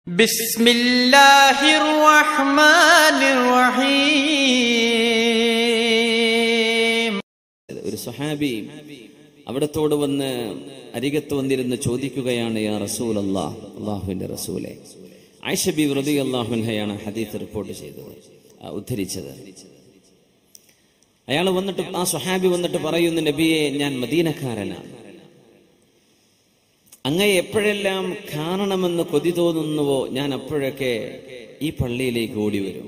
بسم الله الرحمن الرحيم ഒരു സ്വഹാബി അവിടത്തോട് വന്ന് അരികത്ത് വന്നിരുന്ന് ചോദിക്കുകയാണ് യാ റസൂൽ അള്ളാഹ് അള്ളാഹുവിന്റെ റസൂലെ ആയിഷബി വൃതി അള്ളാഹുൻഹയാണ് ഹദീത്ത് റിപ്പോർട്ട് ചെയ്തത് ആ, ഉദ്ധരിച്ചത് അയാൾ വന്നിട്ട് ആ സ്വഹാബി വന്നിട്ട് പറയുന്നു നബിയെ ഞാൻ മദീനക്കാരനാണ് അങ്ങയെ എപ്പോഴെല്ലാം കാണണമെന്ന് കൊതി തോന്നുന്നുവോ ഞാൻ അപ്പോഴൊക്കെ ഈ പള്ളിയിലേക്ക് ഓടി വരും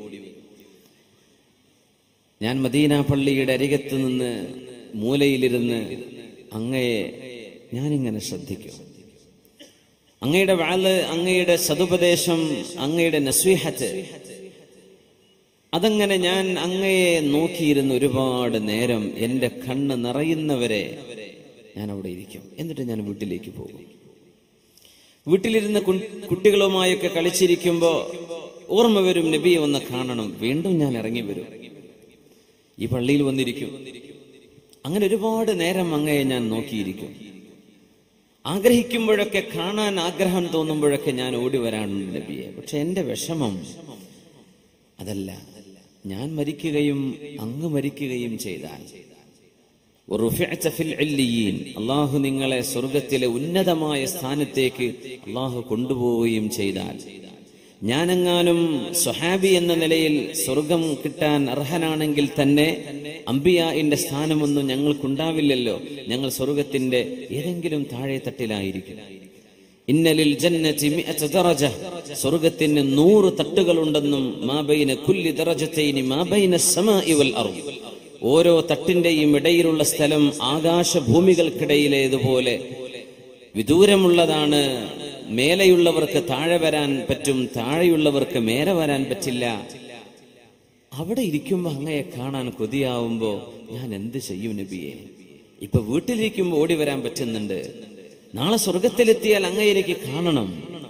ഞാൻ മദീന പള്ളിയുടെ അരികത്ത് നിന്ന് മൂലയിലിരുന്ന് അങ്ങയെ ഞാനിങ്ങനെ ശ്രദ്ധിക്കും അങ്ങയുടെ വാള് അങ്ങയുടെ സതുപദേശം അങ്ങയുടെ നസ്വീഹത്ത് അതങ്ങനെ ഞാൻ അങ്ങയെ നോക്കിയിരുന്ന് ഒരുപാട് നേരം എൻ്റെ കണ്ണ് നിറയുന്നവരെ ഞാൻ അവിടെ ഇരിക്കും എന്നിട്ട് ഞാൻ വീട്ടിലേക്ക് പോകും വീട്ടിലിരുന്ന് കു- കുട്ടികളുമായൊക്കെ കളിച്ചിരിക്കുമ്പോ ഓർമ്മ വരും നബിയെ ഒന്ന് കാണണം വീണ്ടും ഞാൻ ഇറങ്ങി വരും ഈ പള്ളിയിൽ വന്നിരിക്കും അങ്ങനെ ഒരുപാട് നേരം അങ്ങയെ ഞാൻ നോക്കിയിരിക്കും ആഗ്രഹിക്കുമ്പോഴൊക്കെ കാണാൻ ആഗ്രഹം തോന്നുമ്പോഴൊക്കെ ഞാൻ ഓടി വരാനുണ്ട് നബിയെ പക്ഷെ എന്റെ വിഷമം അതല്ല ഞാൻ മരിക്കുകയും അങ്ങ് മരിക്കുകയും ചെയ്താൽ വറുഫിഅത ഫിൽ ഇല്ലിയീൻ. അള്ളാഹു നിങ്ങളെ സ്വർഗത്തിലെ ഉന്നതമായ സ്ഥാനത്തേക്ക് അള്ളാഹു കൊണ്ടുപോവുകയും ചെയ്താൽ ഞാനെങ്ങാനും സ്വഹാബി എന്ന നിലയിൽ സ്വർഗം കിട്ടാൻ അർഹനാണെങ്കിൽ തന്നെ അംബിയാന്റെ സ്ഥാനമൊന്നും ഞങ്ങൾക്കുണ്ടാവില്ലല്ലോ ഞങ്ങൾ സ്വർഗത്തിന്റെ ഏതെങ്കിലും താഴെ തട്ടിലായിരിക്കും ഇന്നലിൽ ജന്നതി മിഅത ദറജ സ്വർഗത്തിന് നൂറ് തട്ടുകളുണ്ടെന്നും മാബൈന കുല്ലി ദറജത്തൈനി മാബൈന സമാഇ വൽ അർദ് ഓരോ തട്ടിന്റെയും ഇടയിലുള്ള സ്ഥലം ആകാശഭൂമികൾക്കിടയിലേതുപോലെ വിദൂരമുള്ളതാണ് മേലെയുള്ളവർക്ക് താഴെ വരാൻ പറ്റും താഴെയുള്ളവർക്ക് മേലെ വരാൻ പറ്റില്ല അവിടെ ഇരിക്കുമ്പോ അങ്ങയെ കാണാൻ കൊതിയാവുമ്പോ ഞാൻ എന്ത് ചെയ്യും നബിയെ ഇപ്പൊ വീട്ടിലിരിക്കുമ്പോ ഓടി വരാൻ പറ്റുന്നുണ്ട് നാളെ സ്വർഗത്തിലെത്തിയാൽ അങ്ങയിലേക്ക് കാണണം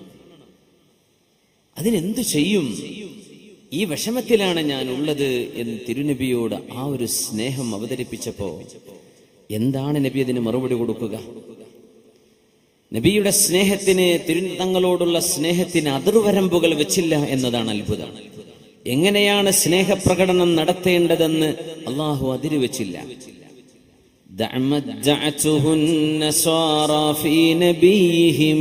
അതിനെന്ത് ചെയ്യും ഈ വിഷമത്തിലാണ് ഞാൻ ഉള്ളത് എന്ന് തിരുനബിയോട് ആ ഒരു സ്നേഹം അവതരിപ്പിച്ചപ്പോ എന്താണ് നബി അതിന് മറുപടി കൊടുക്കുക നബിയുടെ സ്നേഹത്തിന് തിരുതങ്ങളോടുള്ള സ്നേഹത്തിന് അതിർവരമ്പുകൾ വെച്ചില്ല എന്നതാണ് അത്ഭുതം എങ്ങനെയാണ് സ്നേഹപ്രകടനം നടത്തേണ്ടതെന്ന് അള്ളാഹു അതിര് വെച്ചില്ല دعمدعته النصارى في نبيهم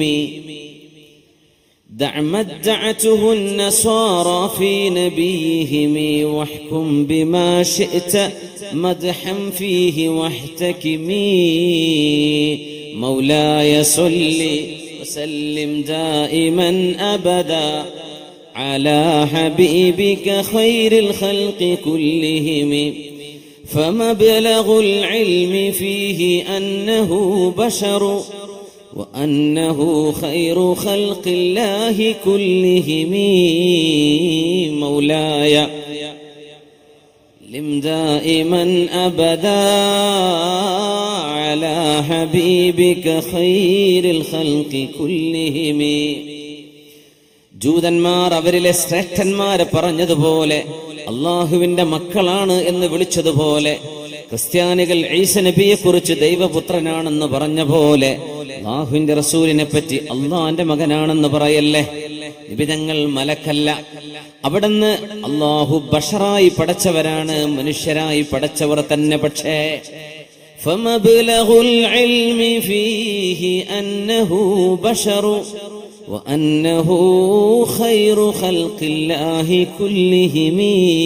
دعمدعته النصارى في نبيهم واحكم بما شئت مدحا فيه واحتكمي مولاي صل وسلم دائما ابدا على حبيبك خير الخلق كلهم فمبلغ العلم فيه انه بشر وانه خير خلق الله كلهم مولاي لم دائما ابدا على حبيبك خير الخلق كلهم ജൂതന്മാർ അവരിലെ ശ്രേഷ്ഠന്മാരെ പറഞ്ഞതുപോലെ അള്ളാഹുവിന്റെ മക്കളാണ് എന്ന് വിളിച്ചതുപോലെ ക്രിസ്ത്യാനികൾ ഈസ നബിയെ കുറിച്ച് ദൈവപുത്രനാണെന്ന് പറഞ്ഞ പോലെ അള്ളാഹുവിന്റെ റസൂലിനെ പറ്റി അള്ളാന്റെ മകനാണെന്ന് പറയല്ലേ നിബിതങ്ങൾ മലക്കല്ല അവിടുന്ന് അള്ളാഹു ബഷറായി പടച്ചവരാണ് മനുഷ്യരായി പടച്ചവർ തന്നെ പക്ഷേ فمبلغ العلم فيه أنه بشر وأنه خير خلق الله كلهم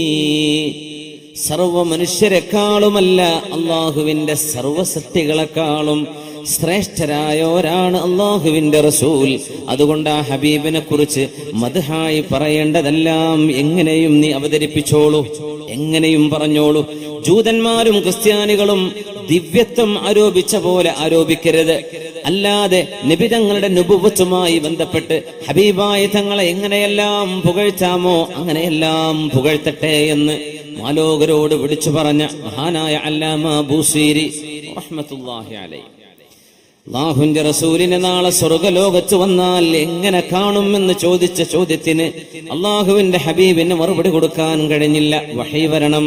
സർവ മനുഷ്യരെക്കാളുമല്ല അള്ളാഹുവിന്റെ സർവസത്യങ്ങളെക്കാളും ശ്രേഷ്ഠരായോരാണ് അള്ളാഹുവിന്റെ റസൂൽ അതുകൊണ്ട് ആ ഹബീബിനെ കുറിച്ച് മധുഹായി പറയേണ്ടതെല്ലാം എങ്ങനെയും നീ അവതരിപ്പിച്ചോളൂ എങ്ങനെയും പറഞ്ഞോളൂ ജൂതന്മാരും ക്രിസ്ത്യാനികളും ദിവ്യത്വം ആരോപിച്ച പോലെ ആരോപിക്കരുത് അല്ലാതെ നിബിതങ്ങളുടെ നുപുവത്തുമായി ബന്ധപ്പെട്ട് ഹബീബായ തങ്ങളെ എങ്ങനെയെല്ലാം പുകഴ്ത്താമോ അങ്ങനെയെല്ലാം പുകഴ്ത്തട്ടെ എന്ന് മാലോകരോട് വിളിച്ചു പറഞ്ഞ മഹാനായ അല്ലാമ ബൂസീരി റഹ്മത്തുള്ളാഹി അലൈഹി അള്ളാഹുവിന്റെ റസൂലിനെ നാളെ സ്വർഗലോകത്ത് വന്നാൽ എങ്ങനെ കാണുമെന്ന് ചോദിച്ച ചോദ്യത്തിന് അള്ളാഹുവിന്റെ ഹബീബിന് മറുപടി കൊടുക്കാൻ കഴിഞ്ഞില്ല വഹി വരണം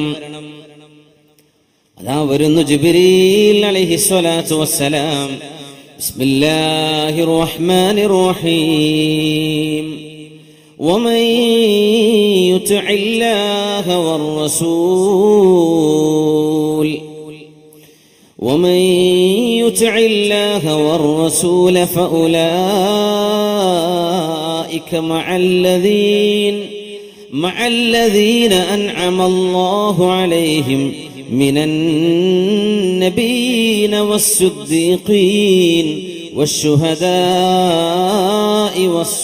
അതാ വരുന്നു ജിബിരീൽ അലൈഹി സ്വലാത്തു വസ്സലാം بسم الله الرحمن الرحيم ومن يطع الله والرسول ومن يطع الله والرسول فأولئك مع الذين مع الذين أنعم الله عليهم من النبيين والصديقين والشهداء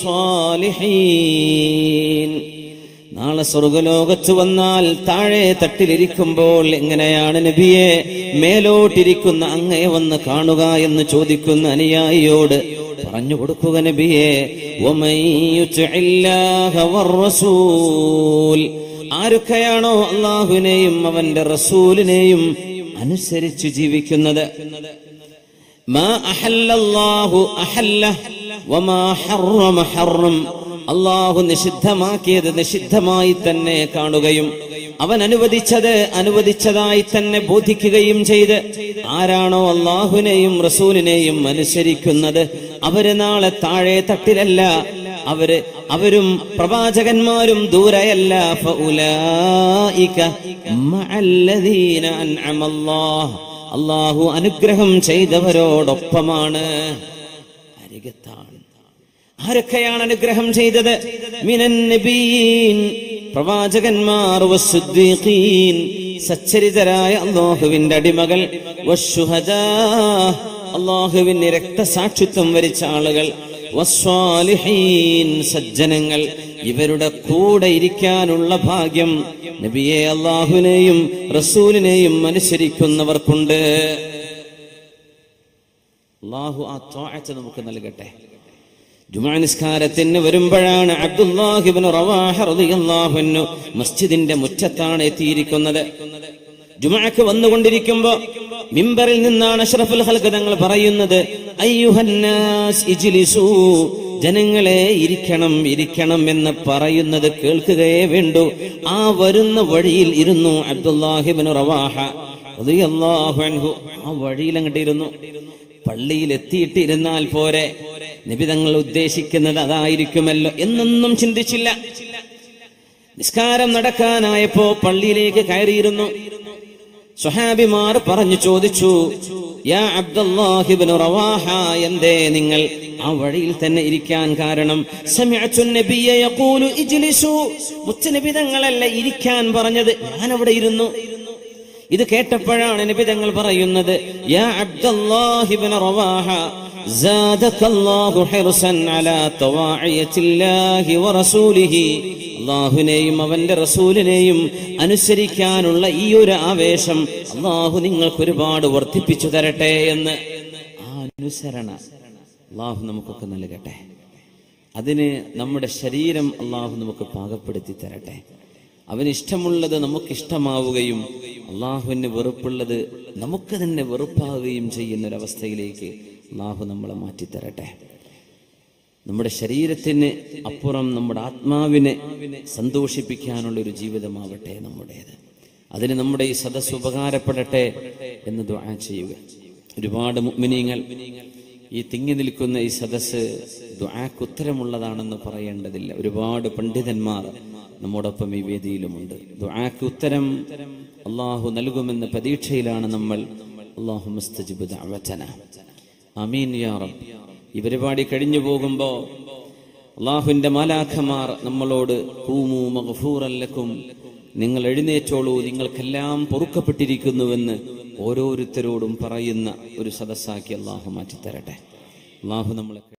والصالحين നാളെ സ്വർഗലോകത്ത് വന്നാൽ താഴെ തട്ടിലിരിക്കുമ്പോൾ എങ്ങനെയാണ് നബിയെ മേലോട്ടിരിക്കുന്ന അങ്ങയെ വന്ന് കാണുക എന്ന് ചോദിക്കുന്ന അനുയായിയോട് പറഞ്ഞു കൊടുക്കുക നബിയെ "വമൻ യുത്ഇല്ലാഹ വറസൂൽ." ആരൊക്കെയാണോ അള്ളാഹുവിനെയും അവന്റെ റസൂലിനെയും അനുസരിച്ച് ജീവിക്കുന്നത് ما أحل الله أحله وما حرم حرم അള്ളാഹു നിഷിദ്ധമാക്കിയത് നിഷിദ്ധമായി തന്നെ കാണുകയും അവൻ അനുവദിച്ചത് അനുവദിച്ചതായി തന്നെ ബോധിക്കുകയും ചെയ്ത് ആരാണോ അള്ളാഹുവിനെയും റസൂലിനെയും അനുസരിക്കുന്നത് അവര് നാളെ താഴെ തട്ടിലല്ല അവര് അവരും പ്രവാചകന്മാരും ദൂരയല്ല ഫഉലായിക മഅല്ലദീന അൻഅമല്ലാഹ് അള്ളാഹു അനുഗ്രഹം ചെയ്തവരോടൊപ്പമാണ് അരികത്താണ് ആരൊക്കെയാണ് അനുഗ്രഹം ചെയ്തത് മിനൻ നബീൻ പ്രവാചകന്മാർ വസ്സുദ്ദീഖീൻ സച്ചരിതരായ അള്ളാഹുവിന്റെ അടിമകൾ വസ്സുഹദാ അള്ളാഹുവിന് രക്തസാക്ഷിത്വം വരിച്ച ആളുകൾ വസ്വാലിഹീൻ സജ്ജനങ്ങൾ ഇവരുടെ കൂടെ ഇരിക്കാനുള്ള ഭാഗ്യം നബിയെ അള്ളാഹുവിനെയും റസൂലിനെയും അനുസരിക്കുന്നവർക്കുണ്ട് അള്ളാഹു ആ ത്വാഅത്ത് നമുക്ക് നൽകട്ടെ ജുമാ നിസ്കാരത്തിന് വരുമ്പോഴാണ് അബ്ദുല്ലാഹിബിൻ റവാഹ റളിയല്ലാഹു അൻഹു മസ്ജിദിന്റെ മുറ്റത്താണ് എത്തിയിരിക്കുന്നത് ജുമാക്ക് വന്നുകൊണ്ടിരിക്കുമ്പോ മിമ്പറിൽ നിന്നാണ് അഷ്റഫുൽ ഹൽക്ക് തങ്ങൾ പറയുന്നത് അയ്യുഹന്നാസ് ഇജ്ലിസൂ ജനങ്ങളെ ഇരിക്കണം ഇരിക്കണം എന്ന് പറയുന്നത് കേൾക്കുകയേ വേണ്ടു ആ വരുന്ന വഴിയിൽ ഇരുന്നു അബ്ദുല്ലാഹിബിൻ റവാഹ റളിയല്ലാഹു അൻഹു ആ വഴിയിൽ അങ്ങോട്ട് ഇരുന്നു പള്ളിയിൽ എത്തിയിട്ടിരുന്നാൽ പോരെ നബി തങ്ങൾ ഉദ്ദേശിക്കുന്നത് അതായിരിക്കുമല്ലോ എന്നൊന്നും ചിന്തിച്ചില്ല നിസ്കാരം നടക്കാനായപ്പോ പള്ളിയിലേക്ക് കയറിയിരുന്നു സുഹാബിമാർ പറഞ്ഞു ചോദിച്ചു യാ അബ്ദുല്ലാഹിബ്നു റവാഹ എന്തേ നിങ്ങൾ ആ വഴിയിൽ തന്നെ ഇരിക്കാൻ കാരണം സമിഅതു നബിയ യഖൂലു ഇജ്ലിസു മുത്തനബി തങ്ങളല്ല ഇരിക്കാൻ പറഞ്ഞത് ഞാൻ അവിടെ ഇരുന്നു ഇത് കേട്ടപ്പോഴാണ് നബി തങ്ങൾ പറയുന്നത് യാ അബ്ദുല്ലാഹിബ്നു റവാഹ زادك الله حرصا على طواعية الله ورسوله അള്ളാഹുവിനെയും അവന്റെ റസൂലിനെയും അനുസരിക്കാനുള്ള ഈ ഒരു ആവേശം അള്ളാഹു നിങ്ങൾക്ക് ഒരുപാട് വർദ്ധിപ്പിച്ചു തരട്ടെ എന്ന് ആ അനുസരണ അള്ളാഹു നമുക്കൊക്കെ നൽകട്ടെ അതിന് നമ്മുടെ ശരീരം അള്ളാഹു നമുക്ക് പാകപ്പെടുത്തി തരട്ടെ അവന് ഇഷ്ടമുള്ളത് നമുക്ക് ഇഷ്ടമാവുകയും അള്ളാഹുവിന് വെറുപ്പുള്ളത് നമുക്ക് തന്നെ വെറുപ്പാവുകയും ചെയ്യുന്ന ഒരവസ്ഥയിലേക്ക് അള്ളാഹു നമ്മളെ മാറ്റിത്തരട്ടെ നമ്മുടെ ശരീരത്തിന് അപ്പുറം നമ്മുടെ ആത്മാവിനെ സന്തോഷിപ്പിക്കാനുള്ള ഒരു ജീവിതമാവട്ടെ നമ്മുടേത് അതിന് നമ്മുടെ ഈ സദസ് ഉപകാരപ്പെടട്ടെ എന്ന് ദുആ ചെയ്യുക ഒരുപാട് മുഅ്മിനീങ്ങൾ ഈ തിങ്ങി നിൽക്കുന്ന ഈ സദസ് ദുആക്ക് ഉത്തരമുള്ളതാണെന്ന് പറയേണ്ടതില്ല ഒരുപാട് പണ്ഡിതന്മാർ നമ്മോടൊപ്പം ഈ വേദിയിലുമുണ്ട് ദുആക്ക് ഉത്തരം അള്ളാഹു നൽകുമെന്ന പ്രതീക്ഷയിലാണ് നമ്മൾ അള്ളാഹു മുസ്തജിബ് ദഅവതന അമീൻ യാ റബ്ബ് ഈ പരിപാടി കഴിഞ്ഞു പോകുമ്പോ അള്ളാഹുവിന്റെ മാലാഖമാർ നമ്മളോട് കൂമു മഗ്ഫൂറല്ലക്കും നിങ്ങൾ എഴുന്നേറ്റോളൂ നിങ്ങൾക്കെല്ലാം പൊറുക്കപ്പെട്ടിരിക്കുന്നുവെന്ന് ഓരോരുത്തരോടും പറയുന്ന ഒരു സദസ്സാക്കി അള്ളാഹു മാറ്റിത്തരട്ടെ അള്ളാഹു നമ്മളെ